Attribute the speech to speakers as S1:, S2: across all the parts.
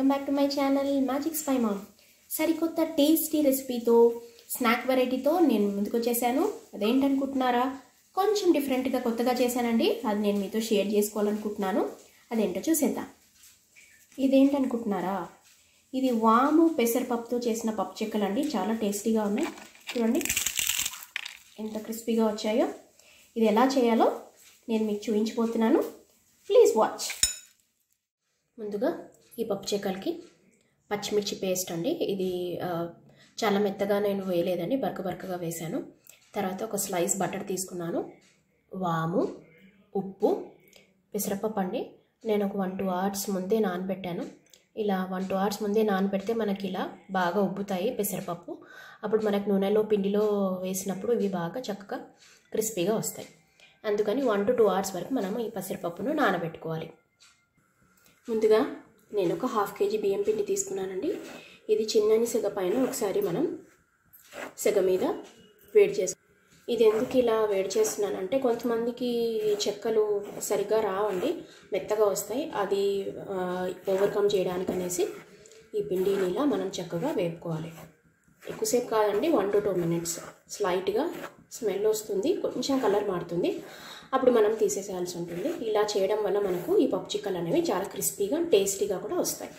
S1: welcome back to my channel magic spy mom సరికొత్త tasty రెసిపీతో snack వెరైటీతో నేను ముందుకు వచ్చేసాను అదేంటనుకుంటున్నారా కొంచెం డిఫరెంట్గా కొత్తగా చేశానండి అది నేను మీతో షేర్ చేసుకోవాలనుకుంటున్నాను అదేంటో చూసేద్దాం ఇదేంటనుకుంటున్నారా ఇది వాము పెసరపప్పుతో చేసిన పప్పు చెక్కలు అండి చాలా టేస్టీగా ఉన్నాయి చూడండి ఎంత క్రిస్పీగా వచ్చాయో ఇది ఎలా చేయాలో నేను మీకు చూపించబోతున్నాను ప్లీజ్ వాచ్ ముందుగా ఈ పప్పు చెక్కలకి పచ్చిమిర్చి పేస్ట్ అండి ఇది ఆ, చాలా మెత్తగా నేను వేయలేదండి బరక బరకగా వేశాను తర్వాత ఒక స్లైస్ బటర్ తీసుకున్నాను వాము ఉప్పు పెసరపప్పు అండి నేను ఒక వన్ టూ అవర్స్ ముందే నానబెట్టాను ఇలా వన్ టూ అవర్స్ ముందే నానబెడితే మనకి ఇలా బాగా ఉబ్బుతాయి పెసరపప్పు అప్పుడు మనకు నూనెలో పిండిలో వేసినప్పుడు ఇవి బాగా చక్కగా క్రిస్పీగా వస్తాయి అందుకని వన్ టు టూ అవర్స్ వరకు మనము ఈ పెసరపప్పును నానబెట్టుకోవాలి ముందుగా నేను ఒక హాఫ్ కేజీ బియ్యం పిండి తీసుకున్నానండి ఇది చిన్నని సెగ పైన ఒకసారి మనం సెగ మీద వేడి చేసు ఇది ఎందుకు ఇలా వేడి చేస్తున్నానంటే కొంతమందికి ఈ చెక్కలు సరిగ్గా రావండి మెత్తగా వస్తాయి అది ఓవర్కమ్ చేయడానికి అనేసి ఈ పిండిని ఇలా మనం చక్కగా వేపుకోవాలి ఎక్కువసేపు కాదండి వన్ టు టూ మినిట్స్ స్లైట్గా స్మెల్ వస్తుంది కొంచెం కలర్ మారుతుంది అప్పుడు మనం తీసేసేయాల్సి ఉంటుంది ఇలా చేయడం వల్ల మనకు ఈ పప్పు చిక్కలు అనేవి చాలా క్రిస్పీగా టేస్టీగా కూడా వస్తాయి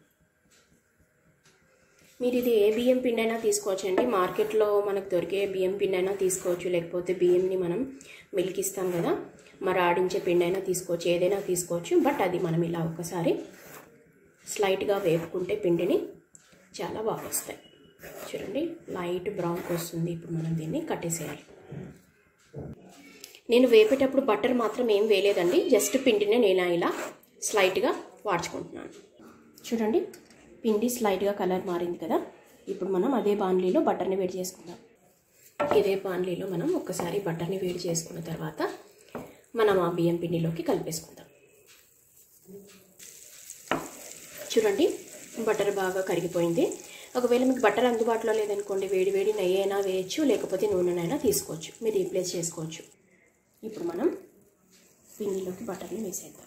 S1: మీరు ఇది ఏ బియ్యం పిండి అయినా తీసుకోవచ్చు అండి మార్కెట్లో మనకు దొరికే బియ్యం పిండి అయినా తీసుకోవచ్చు లేకపోతే బియ్యంని మనం మిల్క్ ఇస్తాం కదా మరి ఆడించే పిండి అయినా తీసుకోవచ్చు ఏదైనా తీసుకోవచ్చు బట్ అది మనం ఇలా ఒకసారి స్లైట్గా వేపుకుంటే పిండిని చాలా బాగా వస్తాయి చూడండి లైట్ బ్రౌన్కి వస్తుంది ఇప్పుడు మనం దీన్ని కట్టేసేయాలి నేను వేపేటప్పుడు బటర్ మాత్రం ఏం వేయలేదండి జస్ట్ పిండినే నేను ఇలా స్లైట్గా వాడ్చుకుంటున్నాను చూడండి పిండి స్లైట్గా కలర్ మారింది కదా ఇప్పుడు మనం అదే బాన్లీలో బటర్ని వేడి చేసుకుందాం ఇదే బాన్లీలో మనం ఒక్కసారి బటర్ని వేడి చేసుకున్న తర్వాత మనం ఆ బియ్యం పిండిలోకి కలిపేసుకుందాం చూడండి బటర్ బాగా కరిగిపోయింది ఒకవేళ మీకు బటర్ అందుబాటులో లేదనుకోండి వేడి వేడి నెయ్యి అయినా వేయచ్చు లేకపోతే నూనెనైనా తీసుకోవచ్చు మీరు రీప్లేస్ చేసుకోవచ్చు ఇప్పుడు మనం పిండిలోకి బటర్ని వేసేద్దాం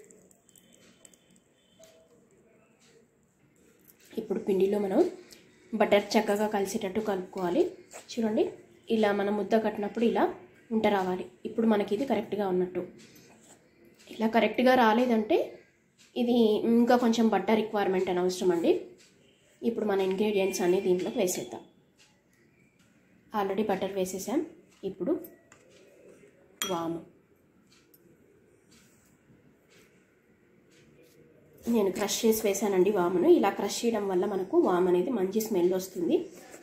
S1: ఇప్పుడు పిండిలో మనం బటర్ చక్కగా కలిసేటట్టు కలుపుకోవాలి చూడండి ఇలా మనం ముద్ద కట్టినప్పుడు ఇలా ఉంట రావాలి ఇప్పుడు మనకి ఇది కరెక్ట్గా ఉన్నట్టు ఇలా కరెక్ట్గా రాలేదంటే ఇది ఇంకా కొంచెం బట్టర్ రిక్వైర్మెంట్ అని అవసరం అండి ఇప్పుడు మన ఇంగ్రీడియంట్స్ అన్నీ దీంట్లోకి వేసేద్దాం ఆల్రెడీ బటర్ వేసేసాం ఇప్పుడు వాము నేను క్రష్ చేసి వేసానండి వామును ఇలా క్రష్ చేయడం వల్ల మనకు వామ్ అనేది మంచి స్మెల్ వస్తుంది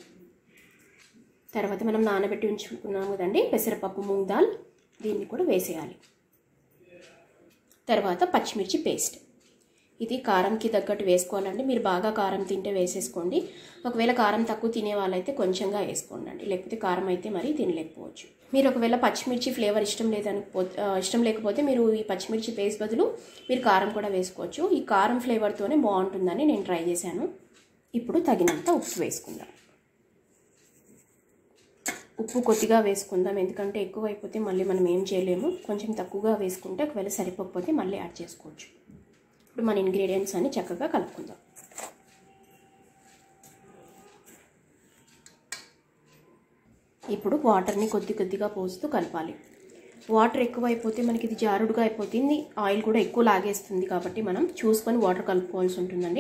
S1: తర్వాత మనం నానబెట్టి ఉంచుకున్నాం కదండి పెసరపప్పు మూంగ్ దాల్ దీన్ని కూడా వేసేయాలి తర్వాత పచ్చిమిర్చి పేస్ట్ ఇది కారంకి తగ్గట్టు వేసుకోవాలండి మీరు బాగా కారం తింటే వేసేసుకోండి ఒకవేళ కారం తక్కువ తినే వాళ్ళైతే కొంచెంగా వేసుకోండి అండి లేకపోతే కారం అయితే మరీ తినలేకపోవచ్చు మీరు ఒకవేళ పచ్చిమిర్చి ఫ్లేవర్ ఇష్టం లేదనిపో ఇష్టం లేకపోతే మీరు ఈ పచ్చిమిర్చి పేస్ట్ బదులు మీరు కారం కూడా వేసుకోవచ్చు ఈ కారం ఫ్లేవర్తోనే బాగుంటుందని నేను ట్రై చేశాను ఇప్పుడు తగినంత ఉప్పు వేసుకుందాం ఉప్పు కొద్దిగా వేసుకుందాం ఎందుకంటే ఎక్కువ అయిపోతే మళ్ళీ మనం ఏం చేయలేము కొంచెం తక్కువగా వేసుకుంటే ఒకవేళ సరిపోకపోతే మళ్ళీ యాడ్ చేసుకోవచ్చు ఇప్పుడు మన ఇంగ్రీడియంట్స్ అన్ని చక్కగా కలుపుకుందాం ఇప్పుడు వాటర్ని కొద్ది కొద్దిగా పోస్తూ కలపాలి వాటర్ ఎక్కువ అయిపోతే మనకి ఇది జారుడుగా అయిపోతుంది ఆయిల్ కూడా ఎక్కువ లాగేస్తుంది కాబట్టి మనం చూసుకొని వాటర్ కలుపుకోవాల్సి ఉంటుందండి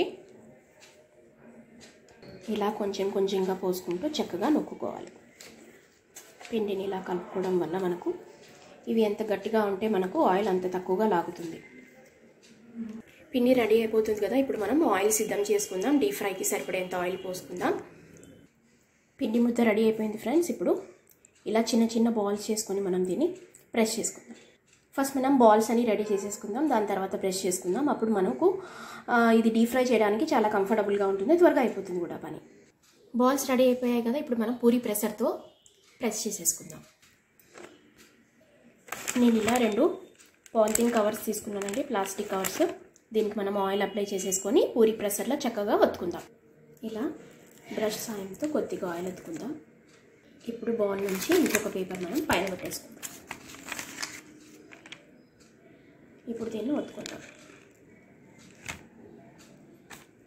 S1: ఇలా కొంచెం కొంచెంగా పోసుకుంటూ చక్కగా నొక్కుకోవాలి పిండిని ఇలా కలుపుకోవడం వల్ల మనకు ఇవి ఎంత గట్టిగా ఉంటే మనకు ఆయిల్ అంత తక్కువగా లాగుతుంది పిండి రెడీ అయిపోతుంది కదా ఇప్పుడు మనం ఆయిల్ సిద్ధం చేసుకుందాం డీప్ ఫ్రైకి సరిపడేంత ఆయిల్ పోసుకుందాం పిండి ముద్ద రెడీ అయిపోయింది ఫ్రెండ్స్ ఇప్పుడు ఇలా చిన్న చిన్న బాల్స్ చేసుకొని మనం దీన్ని ప్రెస్ చేసుకుందాం ఫస్ట్ మనం బాల్స్ అని రెడీ చేసేసుకుందాం దాని తర్వాత ప్రెస్ చేసుకుందాం అప్పుడు మనకు ఇది డీప్ ఫ్రై చేయడానికి చాలా కంఫర్టబుల్గా ఉంటుంది త్వరగా అయిపోతుంది కూడా పని బాల్స్ రెడీ అయిపోయాయి కదా ఇప్పుడు మనం పూరి ప్రెషర్తో ప్రెస్ చేసేసుకుందాం నేను ఇలా రెండు పాలిథిన్ కవర్స్ తీసుకున్నానండి ప్లాస్టిక్ కవర్స్ దీనికి మనం ఆయిల్ అప్లై చేసేసుకొని పూరి ప్రెషర్లో చక్కగా ఒత్తుకుందాం ఇలా బ్రష్ సాయంతో కొద్దిగా ఆయిల్ ఒత్తుకుందాం ఇప్పుడు బాల్ నుంచి ఇంకొక పేపర్ మనం పైన పెట్టేసుకుందాం ఇప్పుడు దీన్ని ఒత్తుకుందాం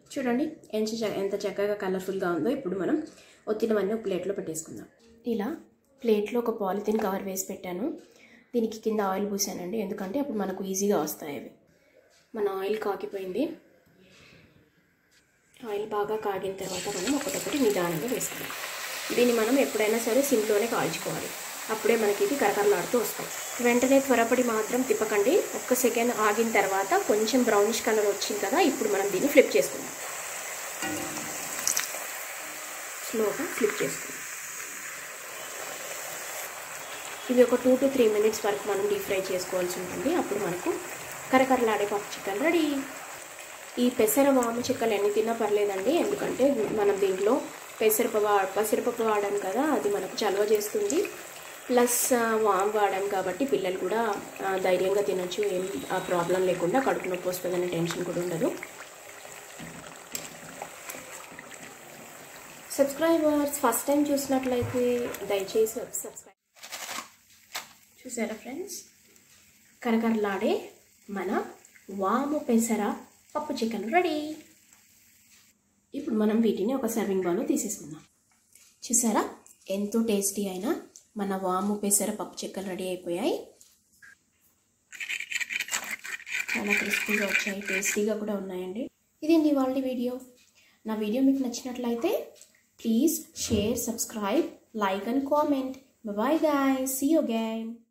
S1: చూడండి ఎంత చ- ఎంత చక్కగా కలర్ఫుల్గా ఉందో ఇప్పుడు మనం ఒత్తినవన్నీ ఒక ప్లేట్లో పెట్టేసుకుందాం ఇలా ప్లేట్లో ఒక పాలిథిన్ కవర్ వేసి పెట్టాను దీనికి కింద ఆయిల్ పూసానండి ఎందుకంటే అప్పుడు మనకు ఈజీగా వస్తాయి అవి మన ఆయిల్ కాకిపోయింది ఆయిల్ బాగా కాగిన తర్వాత మనం ఒకటొకటి నిదానంగా వేసుకుందాం దీన్ని మనం ఎప్పుడైనా సరే సిమ్లోనే కాల్చుకోవాలి అప్పుడే మనకి ఇది కరకరలాడుతూ వస్తాయి వెంటనే త్వరపడి మాత్రం తిప్పకండి ఒక్క సెకండ్ ఆగిన తర్వాత కొంచెం బ్రౌనిష్ కలర్ వచ్చింది కదా ఇప్పుడు మనం దీన్ని ఫ్లిప్ చేసుకుందాం స్లోగా ఫ్లిప్ చేసుకుందాం ఇవి ఒక టూ టు త్రీ మినిట్స్ వరకు మనం డీప్ ఫ్రై చేసుకోవాల్సి ఉంటుంది అప్పుడు మనకు కరకరలాడే పప్పు చికెన్ రెడీ ఈ పెసర వాము చిక్కలు ఎన్ని తిన్నా పర్లేదండి ఎందుకంటే మనం దీంట్లో పెసరపప్పు వా పెసరపప్పు వాడాం కదా అది మనకు చలవ చేస్తుంది ప్లస్ వామ్ వాడాం కాబట్టి పిల్లలు కూడా ఆ, ధైర్యంగా తినొచ్చు ఏం ప్రాబ్లం లేకుండా కడుపు నొప్పి వస్తుందనే టెన్షన్ కూడా ఉండదు సబ్స్క్రైబర్స్ ఫస్ట్ టైం చూసినట్లయితే దయచేసి సబ్స్క్రైబ్ చూసారా ఫ్రెండ్స్ కరకరలాడే మన వాము పెసర పప్పు చికెన్ రెడీ ఇప్పుడు మనం వీటిని ఒక సర్వింగ్ బౌల్లో తీసేసుకుందాం చూసారా ఎంతో టేస్టీ అయిన మన వాము పెసర పప్పు చికెన్ రెడీ అయిపోయాయి చాలా క్రిస్పీగా వచ్చాయి టేస్టీగా కూడా ఉన్నాయండి ఇదండి వాళ్ళ వీడియో నా వీడియో మీకు నచ్చినట్లయితే please share subscribe like and comment bye guys see you again